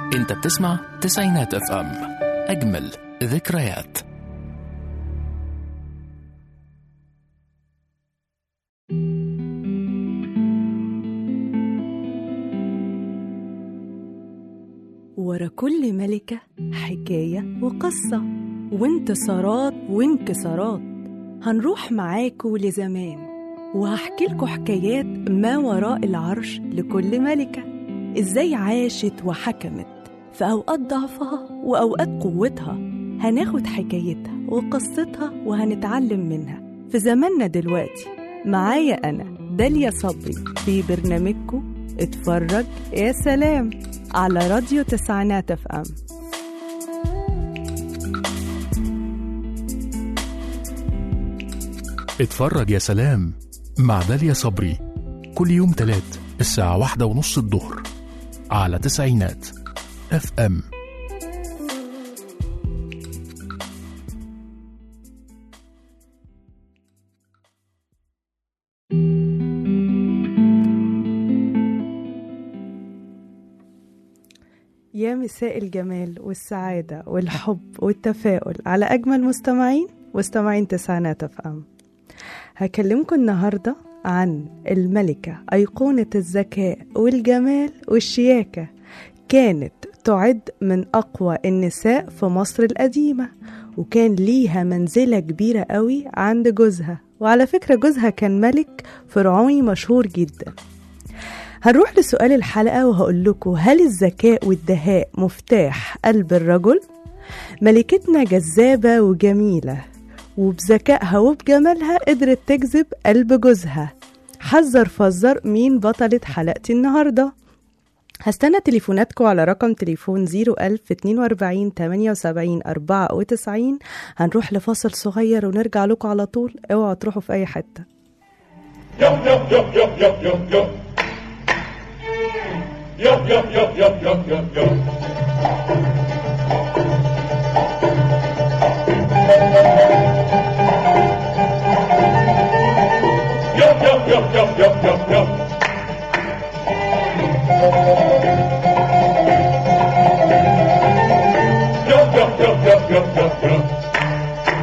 انت بتسمع تسعينات اف ام اجمل ذكريات ورا كل ملكة حكاية وقصة وانتصارات وانكسارات هنروح معاكوا لزمان وهحكي حكايات ما وراء العرش لكل ملكة ازاي عاشت وحكمت في أوقات ضعفها وأوقات قوتها هناخد حكايتها وقصتها وهنتعلم منها في زماننا دلوقتي معايا أنا داليا صبري في برنامجكم اتفرج يا سلام على راديو تسعينات اف ام اتفرج يا سلام مع داليا صبري كل يوم تلات الساعة واحدة ونص الظهر على تسعينات اف ام يا مساء الجمال والسعادة والحب والتفاؤل على أجمل مستمعين مستمعين تسعينات اف ام هكلمكم النهاردة عن الملكة أيقونة الذكاء والجمال والشياكة كانت تعد من أقوى النساء في مصر القديمة وكان ليها منزلة كبيرة قوي عند جوزها وعلى فكرة جوزها كان ملك فرعوني مشهور جدا هنروح لسؤال الحلقة وهقول لكم هل الذكاء والدهاء مفتاح قلب الرجل؟ ملكتنا جذابة وجميلة وبذكائها وبجمالها قدرت تجذب قلب جوزها حذر فزر مين بطلة حلقتي النهاردة هستنى تليفوناتكم على رقم تليفون 01042 78 94 هنروح لفاصل صغير ونرجع لكم على طول اوعوا تروحوا في اي حته Yup, yup, yup, yup, yup, yup, yup. Yup, yup, yup, yup, yup, yup, yup. Yup, yup, yup, yup, yup, yup, yup. Yup, yup, yup, yup, yup, yup, yup.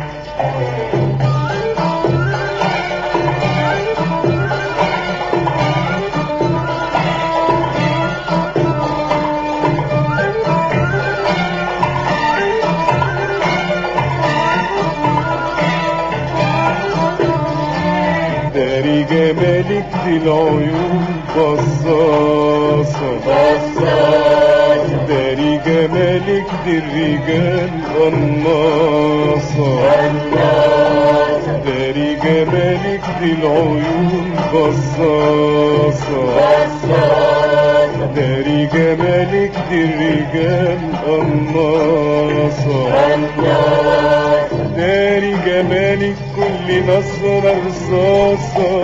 داري جمالك دي العيون بصاصة بصاصة داري جمالك دي الرجال قناصة قناصة داري جمالك دي العيون بصاصة بصاصة داري جمالك دي الرجال قناصة قناصة داري جمالك كل نظرة رصاصة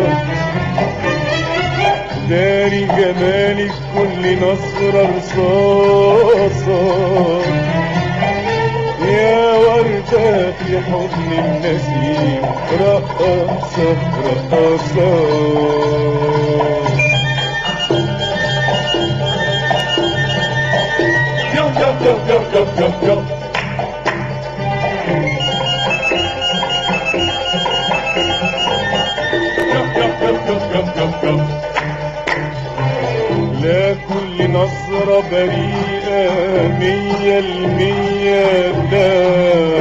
داري جمالك كل نظرة رصاصة يا وردة في حضن النسيم رقصة رقصة Yup, yup, yup, yup, yup, yup, yup. Yup, yup, yup, yup, yup, yup, yup. لا كل نظرة بريئة مية المية لا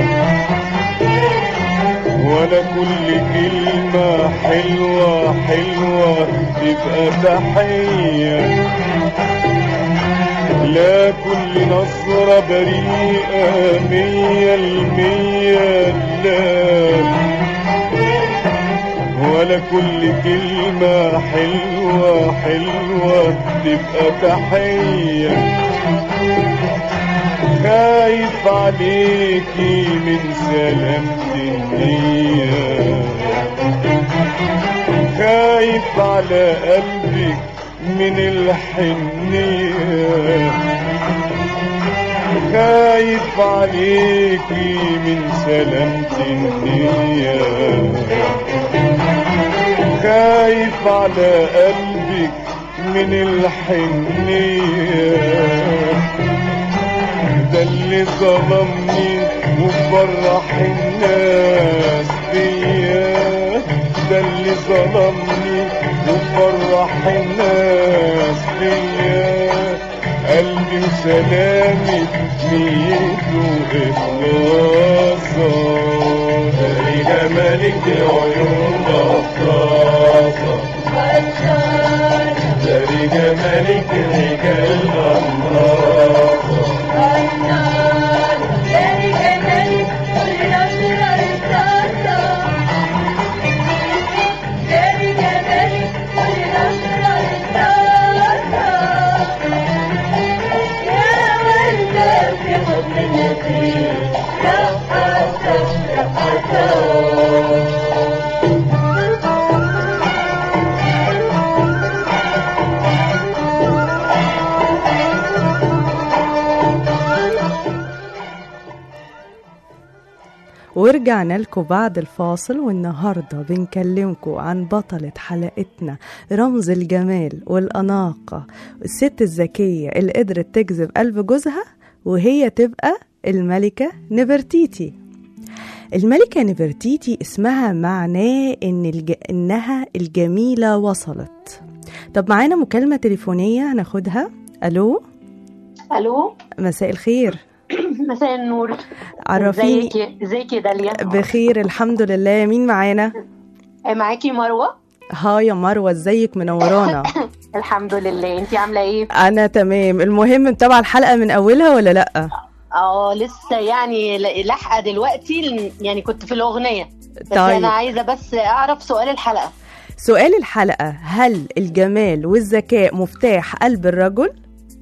ولا كل كلمة حلوة حلوة تبقى تحية لا كل نظرة بريئة مية المية لا ولا كل كلمة حلوة حلوة تبقى تحية خايف عليكي من سلامة النية خايف على قلبك من الحنية خايف عليكي من سلامة النية خايف على قلبك من الحنية ده اللي ظلمني وفرح الناس بيا ده اللي ظلمني وفرح الناس بيا قلبي وسلامي نيته إخلاصا داري جمالك دي عيون رصاصة داري جمالك دي رجال غمراصة ورجعنا لكم بعد الفاصل والنهارده بنكلمكم عن بطلة حلقتنا رمز الجمال والأناقة الست الذكية اللي قدرت تجذب قلب جوزها وهي تبقى الملكة نفرتيتي الملكة نفرتيتي اسمها معناه إن الج... إنها الجميلة وصلت طب معانا مكالمة تليفونية هناخدها ألو الو مساء الخير مساء النور عرفيني ازيك يا- ازيك يا داليا بخير الحمد لله مين معانا آه، معاكي مروه ها يا مروة ازيك منورانا الحمد لله انتي عامله ايه انا تمام المهم متابعة الحلقة من اولها ولا لا اه لسه يعني ل- لاحقه دلوقتي يعني كنت في الاغنيه بس طيب. انا عايزه بس اعرف سؤال الحلقه سؤال الحلقة هل الجمال والذكاء مفتاح قلب الرجل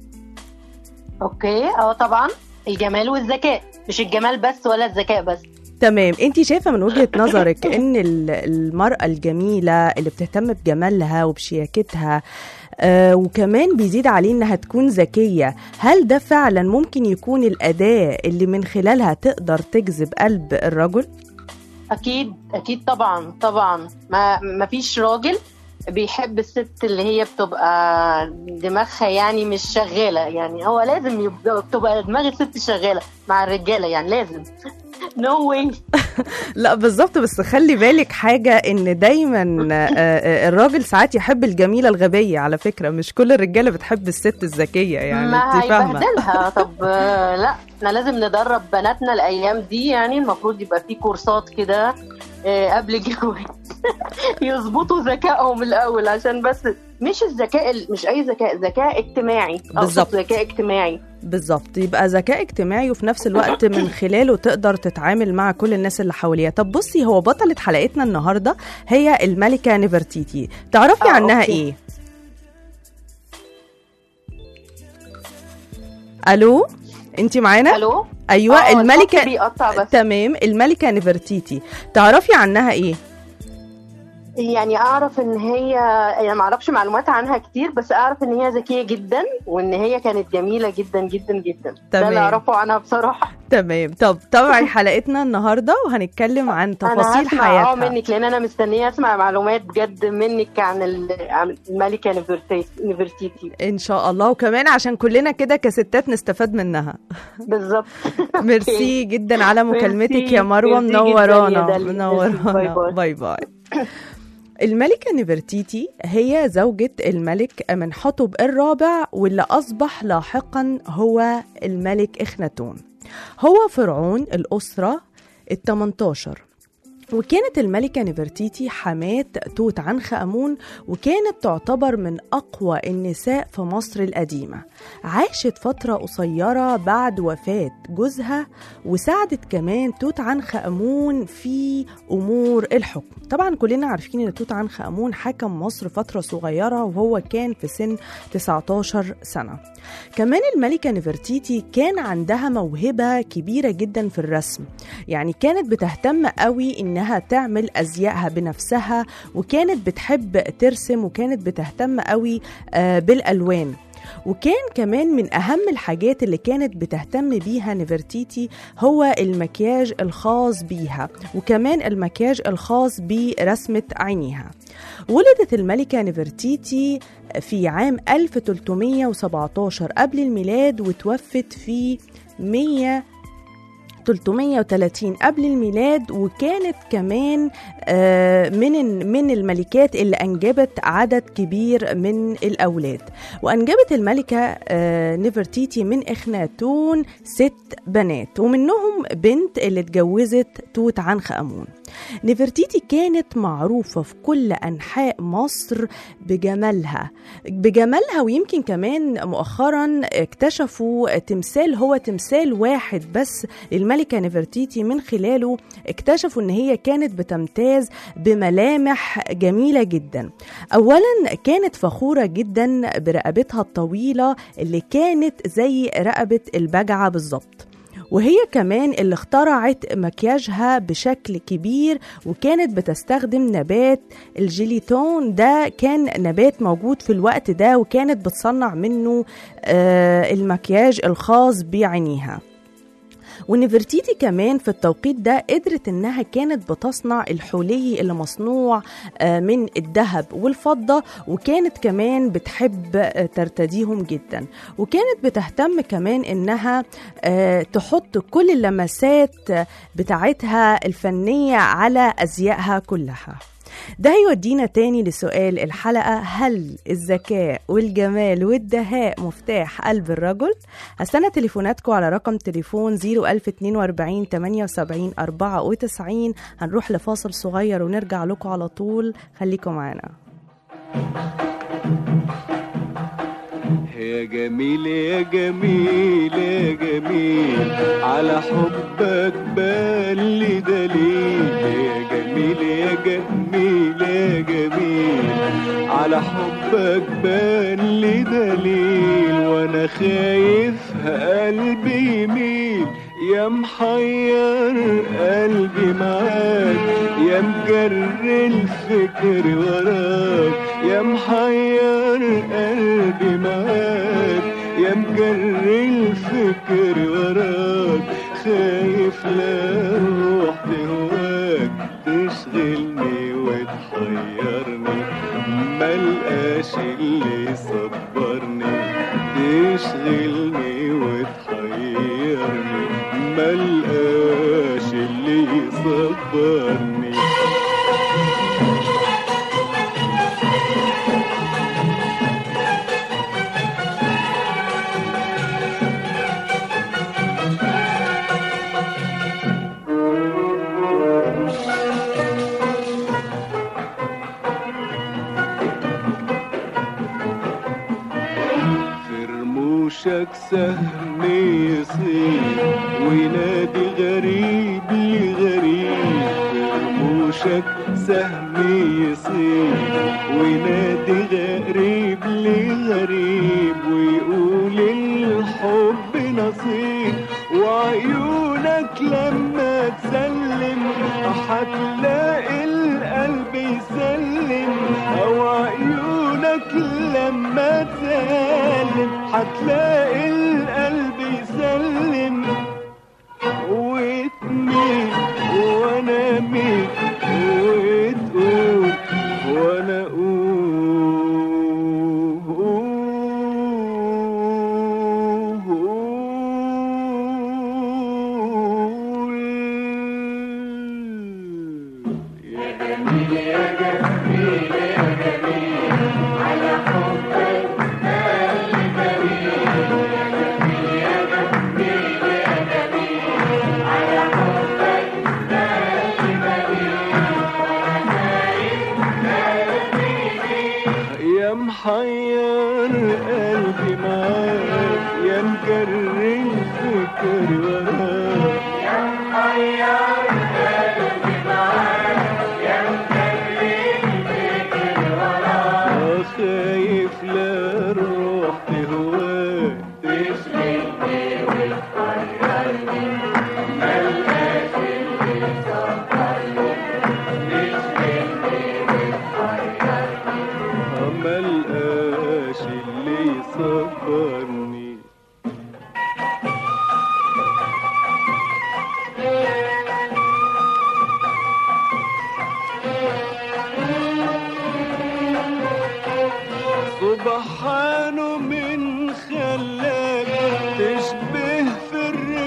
اوكي اه طبعا الجمال والذكاء مش الجمال بس ولا الذكاء بس تمام انت شايفة من وجهة نظرك ان ال- المرأة الجميلة اللي بتهتم بجمالها وبشياكتها آه وكمان بيزيد عليه انها تكون ذكية هل ده فعلا ممكن يكون الأداة اللي من خلالها تقدر تجذب قلب الرجل اكيد اكيد طبعا طبعا ما ما فيش راجل بيحب الست اللي هي بتبقى دماغها يعني مش شغاله يعني هو لازم يبقى بتبقى دماغ الست شغاله مع الرجاله يعني لازم نو واي لا بالظبط بس خلي بالك حاجة ان دايما آه، آه، الراجل ساعات يحب الجميلة الغبية على فكرة مش كل الرجالة بتحب الست الذكية يعني ما انت فاهمة هيبهدلها طب آه، لا احنا لازم ندرب بناتنا الايام دي يعني المفروض يبقى في كورسات كده آه، قبل الجواز يظبطوا ذكائهم الاول عشان بس مش الذكاء ال- مش اي ذكاء ذكاء اجتماعي أقصد بالظبط. ذكاء اجتماعي بالظبط يبقى ذكاء اجتماعي وفي نفس الوقت من خلاله تقدر تتعامل مع كل الناس اللي حواليها طب بصي هو بطلة حلقتنا النهاردة هي الملكة نفرتيتي تعرفي آه، عنها أوكي. ايه الو انت معانا الو ايوه آه، الخط الملكة بيقطع بس تمام الملكة نفرتيتي تعرفي عنها ايه يعني اعرف ان هي يعني ما اعرفش معلومات عنها كتير بس اعرف ان هي ذكيه جدا وان هي كانت جميله جدا جدا جدا ده تمام. اللي اعرفه عنها بصراحه تمام طب تابعي حلقتنا النهارده وهنتكلم عن انا تفاصيل هسمع اه حياتها منك لان انا مستنيه اسمع معلومات بجد منك عن ال- عن الملكه نفرتي- نفرتيتي ان شاء الله وكمان عشان كلنا كده كستات نستفاد منها بالظبط ميرسي جدا على مكالمتك ميرسي، يا مروه ميرسي جداً يا منورانا داليا. منورانا ميرسي، باي باي باي الملكة نفرتيتي هي زوجة الملك منحتب الرابع واللي أصبح لاحقا هو الملك إخناتون هو فرعون الأسرة التمنتاشر وكانت الملكة نفرتيتي حماة توت عنخ آمون وكانت تعتبر من أقوى النساء في مصر القديمة عاشت فترة قصيرة بعد وفاة جوزها وساعدت كمان توت عنخ آمون في أمور الحكم طبعا كلنا عارفين ان توت عنخ آمون حكم مصر فترة صغيرة وهو كان في سن 19 سنة كمان الملكة نفرتيتي كان عندها موهبة كبيرة جدا في الرسم يعني كانت بتهتم قوي انها تعمل ازيائها بنفسها وكانت بتحب ترسم وكانت بتهتم قوي آه، بالالوان وكان كمان من أهم الحاجات اللي كانت بتهتم بيها نفرتيتي هو المكياج الخاص بيها وكمان المكياج الخاص برسمة عينيها ولدت الملكة نفرتيتي في عام 1317 قبل الميلاد وتوفت في 100 330 قبل الميلاد وكانت كمان آه، من من الملكات اللي انجبت عدد كبير من الاولاد وانجبت الملكه آه، نفرتيتي من اخناتون ست بنات ومنهم بنت اللي اتجوزت توت عنخ امون نفرتيتي كانت معروفة في كل أنحاء مصر بجمالها بجمالها ويمكن كمان مؤخرا اكتشفوا تمثال هو تمثال واحد بس للملكة نفرتيتي من خلاله اكتشفوا ان هي كانت بتمتاز بملامح جميلة جدا اولا كانت فخورة جدا برقبتها الطويلة اللي كانت زي رقبة البجعة بالظبط وهي كمان اللي اخترعت مكياجها بشكل كبير وكانت بتستخدم نبات الجيليتون ده كان نبات موجود في الوقت ده وكانت بتصنع منه آه المكياج الخاص بعينيها ونفرتيتي كمان في التوقيت ده قدرت انها كانت بتصنع الحلي اللي مصنوع آه، من الذهب والفضة وكانت كمان بتحب آه، ترتديهم جدا وكانت بتهتم كمان انها آه، تحط كل اللمسات آه، بتاعتها الفنية على ازيائها كلها ده هيودينا تاني لسؤال الحلقة هل الذكاء والجمال والدهاء مفتاح قلب الرجل؟ هستنى تليفوناتكم على رقم تليفون 01042 78 94 هنروح لفاصل صغير ونرجع لكم على طول خليكم معانا يا جميل يا جميل يا جميل على حبك بالي دليل يا جميل يا جميل يا جميل على حبك بالي دليل وانا خايف قلبي يميل يا محير قلبي معاك يا مجر الفكر وراك يا محير قلبي معاك يا مجر الفكر وراك خايف لا روح بهواك تشغلني وتحيرني ملقاش اللي يصبرني تشغلني وتحيرني ملقاش اللي يصبرني في رموشك سهم يصير وينادي غريب لغريب في رموشك سهم يصير وينادي غريب لغريب ويقول الحب نصيب وعيونك لما تسلم هتلاقي القلب يسلم او عيونك لما تسلم هتلاقي القلب يسلم وتميل وانا ميل وتقول وانا اقول يا جميل يا جميل يا جميل على حبك بالي دليل يا جميل يا جميل يا جميل على حبك بالي دليل يا محير قلبي معاك يا مجر الفكر وراك يا محير قلبي معاك يا مجر الفكر وراك خايف لا روح بهواك تشغلني وتحيرني ملقاش اللي يصبرني تشغلني وتحيرني ملقاش اللي يصبرني سبحانه من خلاك تشبه في الرسم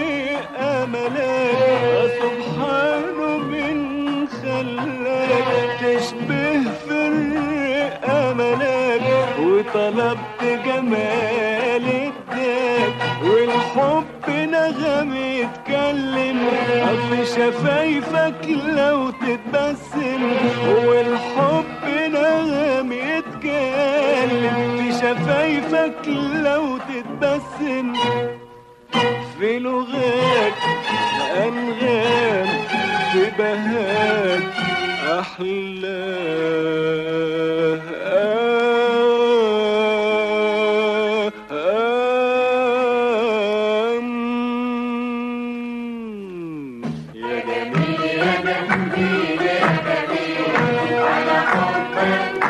وطلبت جمال الداك والحب نغم يتكلم في شفايفك لو تتبسم والحب نغم يتكلم في شفايفك لو تتبسم في لغات أنغام في بهاك أحلى يا جميل يا جميل يا جميل على حبك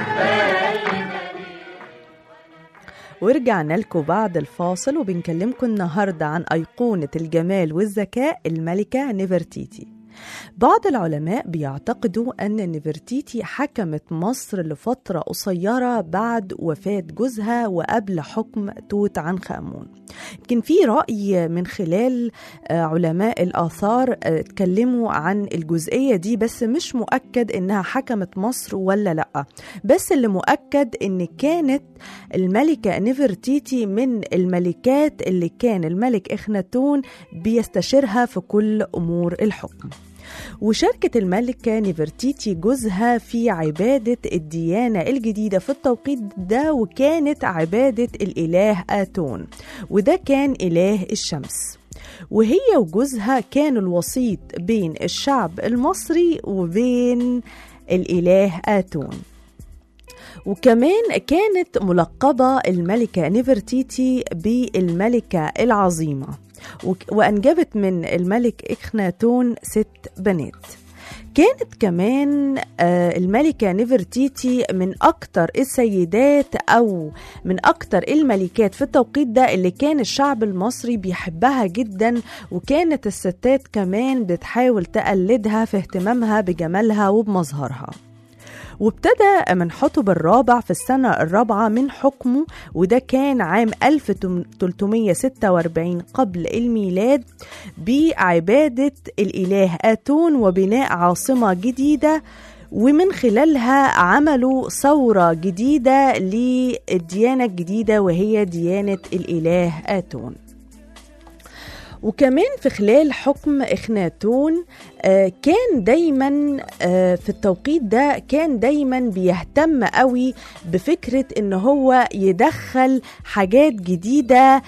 ورجعنا لكم بعد الفاصل وبنكلمكم النهاردة عن أيقونة الجمال والذكاء الملكة نفرتيتي بعض العلماء بيعتقدوا أن نفرتيتي حكمت مصر لفترة قصيرة بعد وفاة جوزها وقبل حكم توت عنخ آمون يمكن في رأي من خلال آه، علماء الآثار آه، اتكلموا عن الجزئية دي بس مش مؤكد إنها حكمت مصر ولا لأ بس اللي مؤكد إن كانت الملكة نفرتيتي من الملكات اللي كان الملك إخناتون بيستشيرها في كل أمور الحكم وشاركت الملكة نفرتيتي جوزها في عبادة الديانة الجديدة في التوقيت ده وكانت عبادة الإله آتون وده كان إله الشمس وهي وجوزها كانوا الوسيط بين الشعب المصري وبين الإله آتون وكمان كانت ملقبة الملكة نفرتيتي بالملكة العظيمة وك- وأنجبت من الملك إخناتون ست بنات كانت كمان آه، الملكة نفرتيتي من أكتر السيدات أو من أكتر الملكات في التوقيت ده اللي كان الشعب المصري بيحبها جدا وكانت الستات كمان بتحاول تقلدها في اهتمامها بجمالها وبمظهرها وابتدى من حطب الرابع في السنة الرابعة من حكمه وده كان عام 1346 قبل الميلاد بعبادة الإله آتون وبناء عاصمة جديدة ومن خلالها عملوا ثورة جديدة للديانة الجديدة وهي ديانة الإله آتون وكمان في خلال حكم إخناتون آه، كان دايما آه، في التوقيت ده كان دايما بيهتم قوي بفكرة ان هو يدخل حاجات جديدة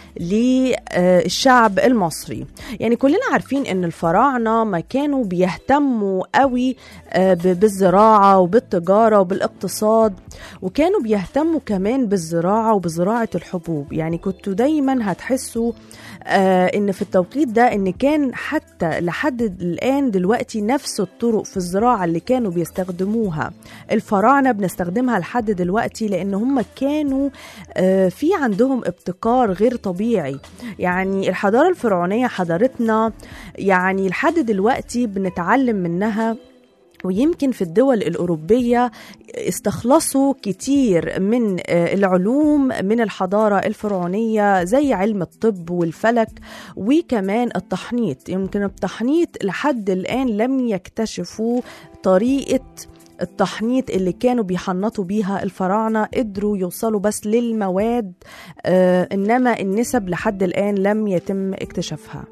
للشعب المصري يعني كلنا عارفين ان الفراعنة ما كانوا بيهتموا قوي آه، ب- بالزراعة وبالتجارة وبالاقتصاد وكانوا بيهتموا كمان بالزراعة وبزراعة الحبوب يعني كنتوا دايما هتحسوا آه ان في التوقيت ده ان كان حتى لحد الان دلوقتي نفس الطرق في الزراعه اللي كانوا بيستخدموها الفراعنه بنستخدمها لحد دلوقتي لان هم كانوا آه في عندهم ابتكار غير طبيعي يعني الحضاره الفرعونيه حضارتنا يعني لحد دلوقتي بنتعلم منها ويمكن في الدول الأوروبية استخلصوا كتير من آه، العلوم من الحضارة الفرعونية زي علم الطب والفلك وكمان التحنيط يمكن التحنيط لحد الآن لم يكتشفوا طريقة التحنيط اللي كانوا بيحنطوا بيها الفراعنة قدروا يوصلوا بس للمواد آه إنما النسب لحد الآن لم يتم اكتشافها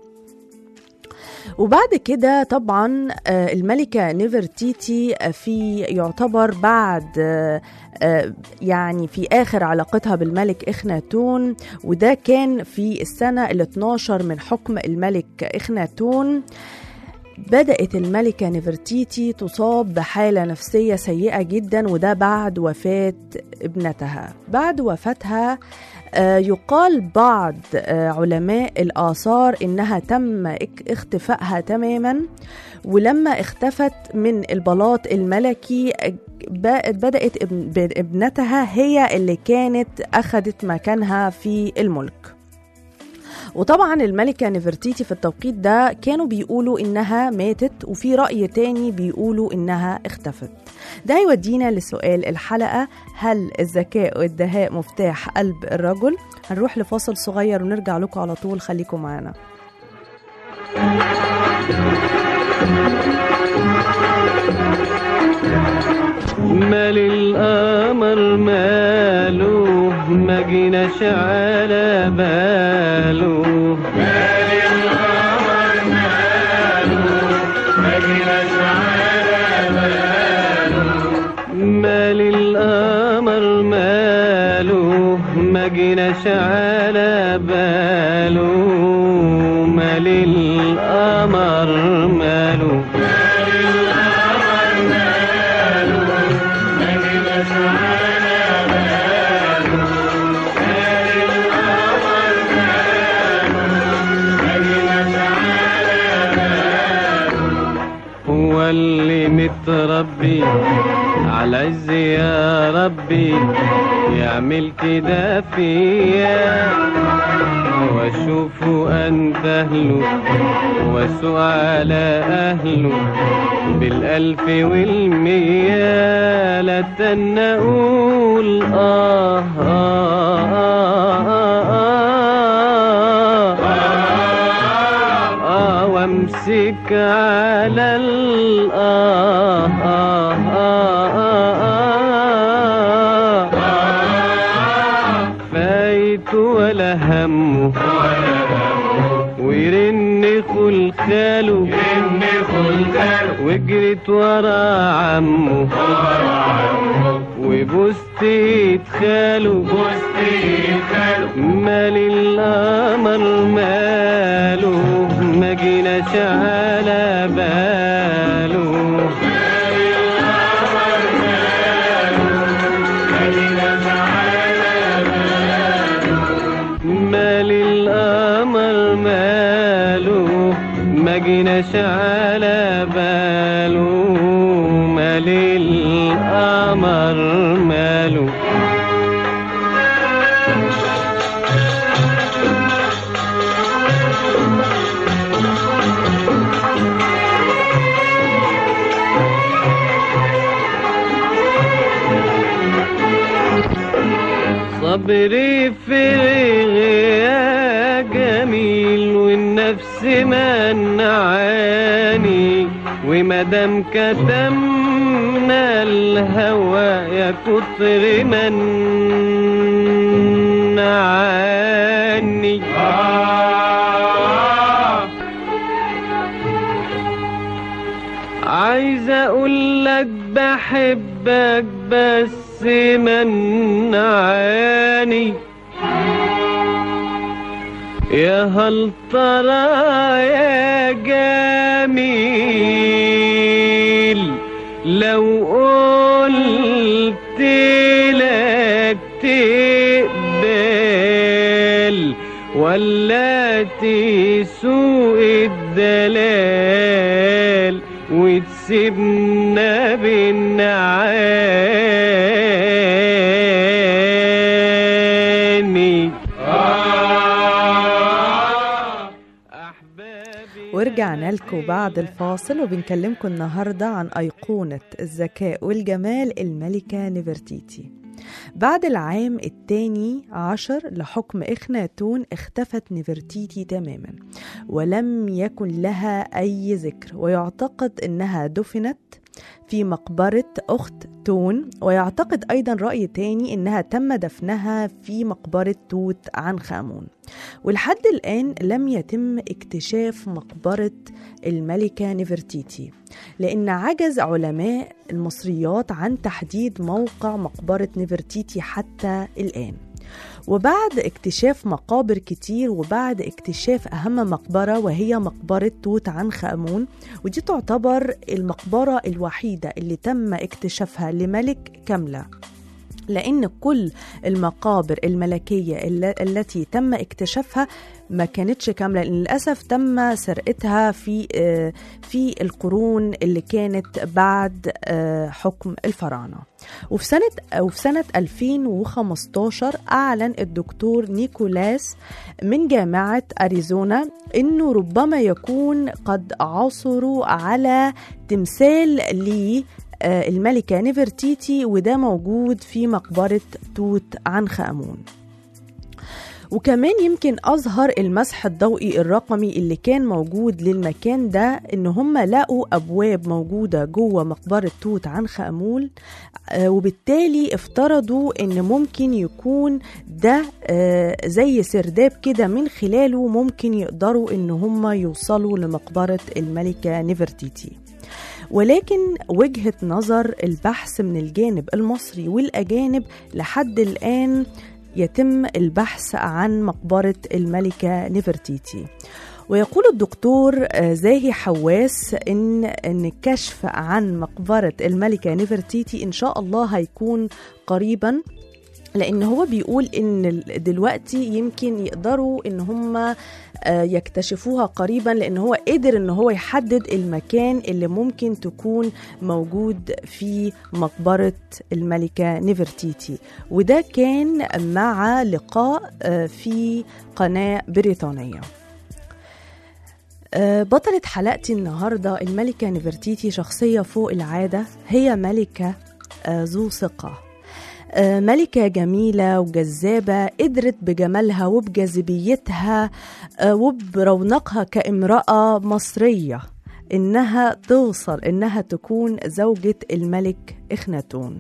وبعد كده طبعا آه، الملكة نفرتيتي آه، في يعتبر بعد آه، آه، يعني في آخر علاقتها بالملك إخناتون وده كان في السنة ال 12 من حكم الملك إخناتون بدأت الملكة نفرتيتي تصاب بحالة نفسية سيئة جدا وده بعد وفاة ابنتها بعد وفاتها آه، يقال بعض آه، علماء الآثار إنها تم اك- اختفائها تماما ولما اختفت من البلاط الملكي آه، بقت- بدأت ابن- ب- ابنتها هي اللي كانت أخذت مكانها في الملك وطبعا الملكة نفرتيتي في التوقيت ده كانوا بيقولوا إنها ماتت وفي رأي تاني بيقولوا إنها اختفت ده يودينا لسؤال الحلقة هل الذكاء والدهاء مفتاح قلب الرجل؟ هنروح لفاصل صغير ونرجع لكم على طول خليكم معانا مال القمر ماله ما جيناش على باله مال القمر ماله ما جيناش على باله مال القمر ماله هو اللي متربي على عز يا ربي يعمل كده فيا واشوفه انتهله واسوء على اهله بالالف والمية لا تنا اقول آه آه آه آه آه آه وامسك على الآه آه آه آه آه فايت ولا همه ويرن خلخاله وجريت ورا عمه وبوست ايد خاله مال القمر ماله ما جيناش على باله مال القمر ماله ما جيناش على باله مال القمر ماله صبري فرغ يا جميل والنفس منعاني ومادام كتمنا الهوى يا كتر منعاني عايز اقول لك بحبك بس منعاني يا هل ترى يا جميل لو قلت لك تقبل ولا تسوق الدلال وتسيبنا بالنعاني أحبابي ورجعنا لكم بعد الفاصل وبنكلمكم النهاردة عن أيقونة الذكاء والجمال الملكة نفرتيتي بعد العام الثاني عشر لحكم إخناتون اختفت نفرتيتي تماما ولم يكن لها أي ذكر ويعتقد أنها دفنت في مقبرة أخت تون ويعتقد أيضا رأي تاني أنها تم دفنها في مقبرة توت عنخ آمون ولحد الآن لم يتم اكتشاف مقبرة الملكة نفرتيتي لأن عجز علماء المصريات عن تحديد موقع مقبرة نفرتيتي حتى الآن وبعد اكتشاف مقابر كتير وبعد اكتشاف أهم مقبرة وهي مقبرة توت عنخ آمون ودي تعتبر المقبرة الوحيدة اللي تم اكتشافها لملك كاملة لأن كل المقابر الملكية الل- التي تم اكتشافها ما كانتش كاملة لأن للأسف تم سرقتها في آه، في القرون اللي كانت بعد آه، حكم الفراعنة وفي سنة وفي سنة 2015 أعلن الدكتور نيكولاس من جامعة أريزونا إنه ربما يكون قد عثروا على تمثال ل آه، الملكة نفرتيتي وده موجود في مقبرة توت عنخ آمون وكمان يمكن أظهر المسح الضوئي الرقمي اللي كان موجود للمكان ده إن هم لقوا أبواب موجودة جوه مقبرة توت عنخ آمون آه، وبالتالي افترضوا إن ممكن يكون ده آه، زي سرداب كده من خلاله ممكن يقدروا إن هم يوصلوا لمقبرة الملكة نفرتيتي ولكن وجهة نظر البحث من الجانب المصري والأجانب لحد الآن يتم البحث عن مقبرة الملكة نفرتيتي ويقول الدكتور آه، زاهي حواس ان ان الكشف عن مقبره الملكه نفرتيتي ان شاء الله هيكون قريبا لان هو بيقول ان ال- دلوقتي يمكن يقدروا ان هم آه، يكتشفوها قريبا لان هو قدر ان هو يحدد المكان اللي ممكن تكون موجود في مقبره الملكه نفرتيتي وده كان مع لقاء آه، في قناه بريطانيه آه، بطلة حلقتي النهاردة الملكة نفرتيتي شخصية فوق العادة هي ملكة آه، ذو ثقة آه، ملكة جميلة وجذابة قدرت بجمالها وبجاذبيتها آه، وبرونقها كامرأة مصرية إنها توصل إنها تكون زوجة الملك إخناتون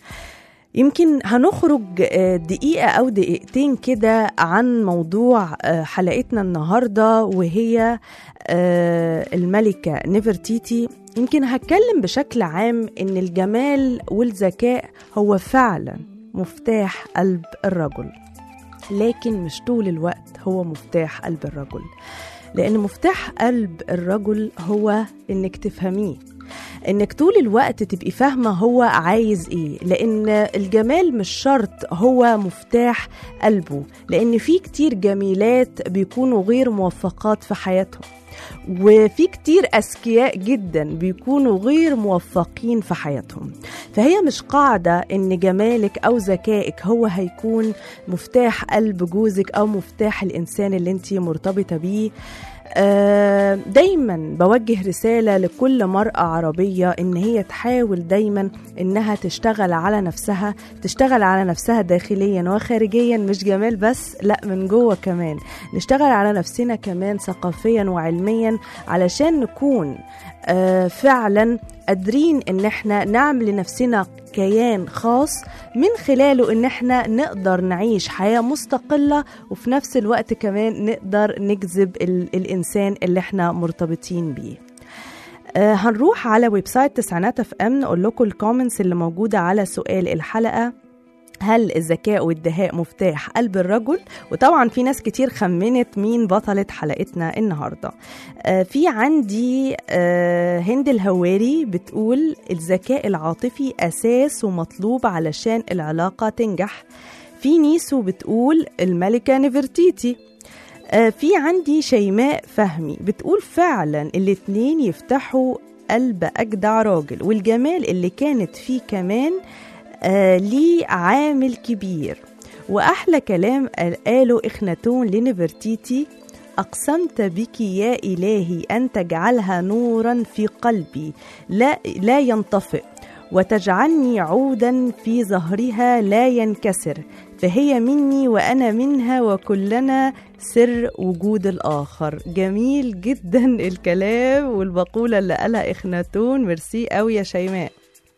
يمكن هنخرج آه، دقيقة أو دقيقتين كده عن موضوع آه، حلقتنا النهاردة وهي آه، الملكة نفرتيتي يمكن هتكلم بشكل عام إن الجمال والذكاء هو فعلا مفتاح قلب الرجل لكن مش طول الوقت هو مفتاح قلب الرجل لأن مفتاح قلب الرجل هو إنك تفهميه انك طول الوقت تبقي فاهمه هو عايز ايه لان الجمال مش شرط هو مفتاح قلبه لان في كتير جميلات بيكونوا غير موفقات في حياتهم وفي كتير أذكياء جدا بيكونوا غير موفقين في حياتهم فهي مش قاعدة إن جمالك أو ذكائك هو هيكون مفتاح قلب جوزك أو مفتاح الإنسان اللي انت مرتبطة بيه آه، دايما بوجه رسالة لكل مرأة عربية إن هي تحاول دايما إنها تشتغل على نفسها تشتغل على نفسها داخليا وخارجيا مش جمال بس لا من جوه كمان نشتغل على نفسنا كمان ثقافيا وعلميا علشان نكون آه، فعلا قادرين ان احنا نعمل لنفسنا كيان خاص من خلاله ان احنا نقدر نعيش حياة مستقلة وفي نفس الوقت كمان نقدر نجذب ال- الانسان اللي احنا مرتبطين بيه آه، هنروح على ويب سايت تسعينات اف ام نقول لكم الكومنتس اللي موجودة على سؤال الحلقة هل الذكاء والدهاء مفتاح قلب الرجل وطبعا في ناس كتير خمنت مين بطلة حلقتنا النهاردة آه، في عندي آه، هند الهواري بتقول الذكاء العاطفي أساس ومطلوب علشان العلاقة تنجح في نيسو بتقول الملكة نفرتيتي آه، في عندي شيماء فهمي بتقول فعلا الاتنين يفتحوا قلب أجدع راجل والجمال اللي كانت فيه كمان آه ليه عامل كبير وأحلى كلام قال- قاله إخناتون لنفرتيتي أقسمت بك يا إلهي أن تجعلها نورا في قلبي لا, لا ينطفئ وتجعلني عودا في ظهرها لا ينكسر فهي مني وأنا منها وكلنا سر وجود الآخر جميل جدا الكلام والمقولة اللي قالها إخناتون ميرسي قوي يا شيماء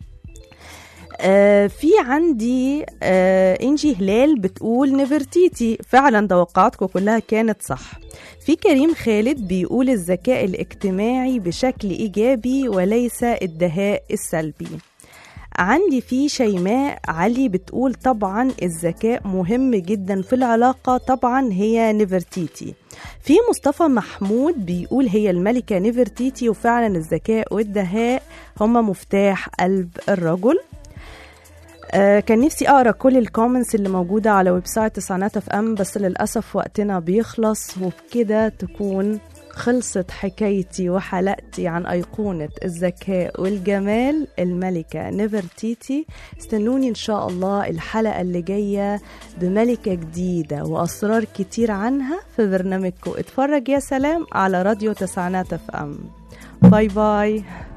آه في عندي آه انجي هلال بتقول نفرتيتي فعلا توقعاتكم كلها كانت صح في كريم خالد بيقول الذكاء الاجتماعي بشكل ايجابي وليس الدهاء السلبي عندي في شيماء علي بتقول طبعا الذكاء مهم جدا في العلاقة طبعا هي نفرتيتي في مصطفى محمود بيقول هي الملكة نفرتيتي وفعلا الذكاء والدهاء هما مفتاح قلب الرجل آه كان نفسي اقرا كل الكومنتس اللي موجوده على ويب سايت تسعينات اف ام بس للاسف وقتنا بيخلص وبكده تكون خلصت حكايتي وحلقتي عن أيقونة الذكاء والجمال الملكة نفرتيتي استنوني إن شاء الله الحلقة اللي جاية بملكة جديدة وأسرار كتير عنها في برنامجكم اتفرج يا سلام على راديو تسعينات اف ام باي باي